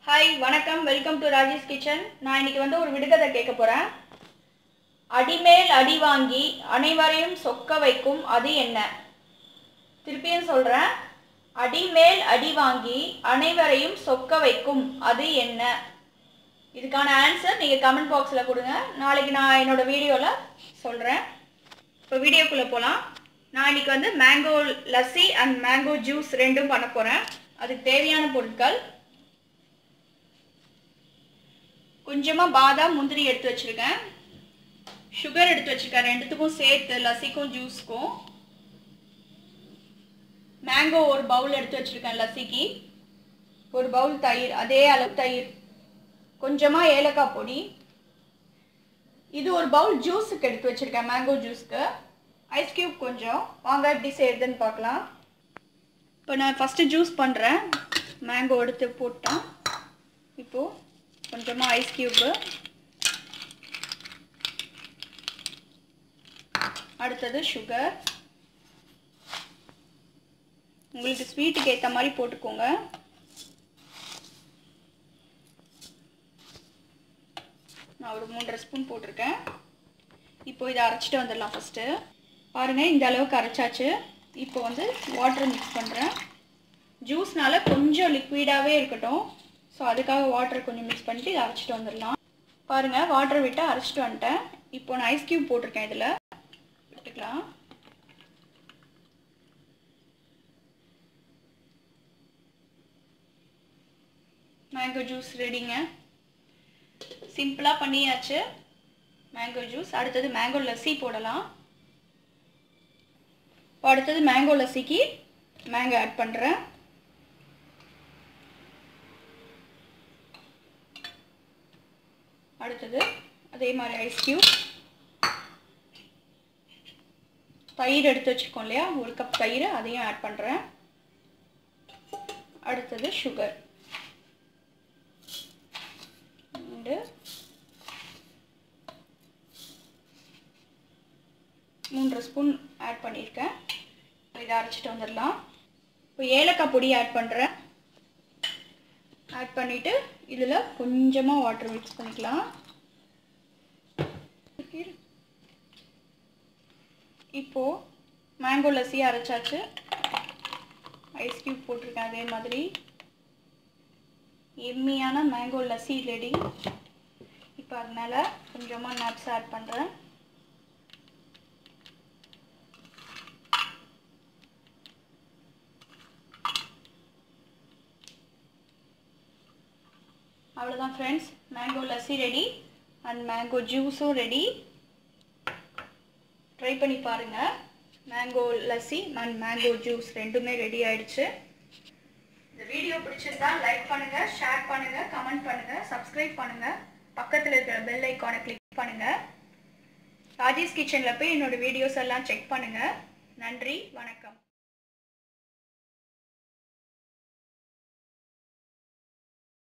hi வணக்கம் welcome to Rajesh kitchen நான் இன்னைக்கு வந்து ஒரு விடுகதை கேட்க போகிறேன் அடிமேல் அடி வாங்கி அனைவரையும் சொக்க வைக்கும் அது என்ன திருப்பியும் சொல்கிறேன் அடிமேல் அடி வாங்கி அனைவரையும் சொக்க வைக்கும் அது என்ன இதுக்கான ஆன்சர் நீங்கள் கமெண்ட் பாக்ஸில் கொடுங்க நாளைக்கு நான் என்னோட வீடியோவில் சொல்கிறேன் இப்போ வீடியோக்குள்ளே போகலாம் நான் இன்னைக்கு வந்து mango lassi and mango juice ரெண்டும் பண்ண போகிறேன் அதுக்கு தேவையான பொருட்கள் கொஞ்சமாக பாதாம் முந்திரி எடுத்து வச்சுருக்கேன் சுகர் எடுத்து வச்சுருக்கேன் ரெண்டுத்துக்கும் சேர்த்து லஸ்ஸிக்கும் ஜூஸ்க்கும் மேங்கோ ஒரு பவுல் எடுத்து வச்சுருக்கேன் லஸ்ஸிக்கு ஒரு பவுல் தயிர் அதே அளவு தயிர் கொஞ்சமாக ஏலக்காய் பொடி இது ஒரு பவுல் ஜூஸுக்கு எடுத்து வச்சுருக்கேன் மேங்கோ ஜூஸ்க்கு ஐஸ் க்யூப் கொஞ்சம் வாங்க எப்படி செய்யுதுன்னு பார்க்கலாம் இப்போ நான் ஃபஸ்ட்டு ஜூஸ் பண்ணுறேன் மேங்கோ எடுத்து போட்டேன் இப்போது கொஞ்சமாக ஐஸ் க்யூப்பு அடுத்தது சுகர் உங்களுக்கு ஸ்வீட்டுக்கு ஏற்ற மாதிரி போட்டுக்கோங்க நான் ஒரு மூன்றரை ஸ்பூன் போட்டிருக்கேன் இப்போ இதை அரைச்சிட்டு வந்துடலாம் ஃபஸ்ட்டு பாருங்கள் இந்த அளவுக்கு அரைச்சாச்சு இப்போ வந்து வாட்டர் மிக்ஸ் பண்ணுறேன் ஜூஸ்னால கொஞ்சம் லிக்விடாகவே இருக்கட்டும் ஸோ அதுக்காக வாட்டர் கொஞ்சம் மிக்ஸ் பண்ணிட்டு இதை அரைச்சிட்டு வந்துடலாம் பாருங்கள் வாட்டர் விட்டு அரைச்சிட்டு வந்துட்டேன் இப்போ நான் ஐஸ் க்யூப் போட்டிருக்கேன் இதில் விட்டுக்கலாம் மேங்கோ ஜூஸ் ரெடிங்க சிம்பிளாக பண்ணியாச்சு மேங்கோ ஜூஸ் அடுத்தது மேங்கோ லஸ்ஸி போடலாம் இப்போ அடுத்தது மேங்கோ லஸ்ஸிக்கு மேங்கோ ஆட் பண்ணுறேன் அடுத்தது அதே மாதிரி ஐஸ் க்யூப் தயிர் எடுத்து வச்சுருக்கோம் இல்லையா ஒரு கப் தயிர் அதையும் ஆட் பண்ணுறேன் அடுத்தது சுகர் ரெண்டு மூன்றரை ஸ்பூன் ஆட் பண்ணியிருக்கேன் இப்போ இதை அரைச்சிட்டு வந்துடலாம் இப்போ ஏலக்காய் பொடி ஆட் பண்ணுறேன் ஆட் பண்ணிவிட்டு இதில் கொஞ்சமாக வாட்டர் மிக்ஸ் பண்ணிக்கலாம் இப்போது மேங்கோ லஸ்ஸி அரைச்சாச்சு ஐஸ் க்யூப் போட்டிருக்கேன் அதே மாதிரி எம்மியான மேங்கோ லஸ்ஸி ரெடி இப்போ அது மேலே கொஞ்சமாக நட்ஸ் ஆட் பண்ணுறேன் அவ்வளோதான் friends mango lassi ready and mango ஜூஸும் ரெடி ட்ரை பண்ணி பாருங்கள் mango lassi and mango juice ரெண்டுமே ரெடி ஆயிடுச்சு இந்த வீடியோ பிடிச்சிருந்தா லைக் பண்ணுங்கள் ஷேர் பண்ணுங்கள் கமெண்ட் பண்ணுங்கள் சப்ஸ்கிரைப் பண்ணுங்கள் பக்கத்தில் இருக்கிற பெல் ஐக்கானை கிளிக் பண்ணுங்கள் ராஜேஷ் கிச்சனில் போய் என்னோடய வீடியோஸ் எல்லாம் செக் பண்ணுங்கள் நன்றி வணக்கம்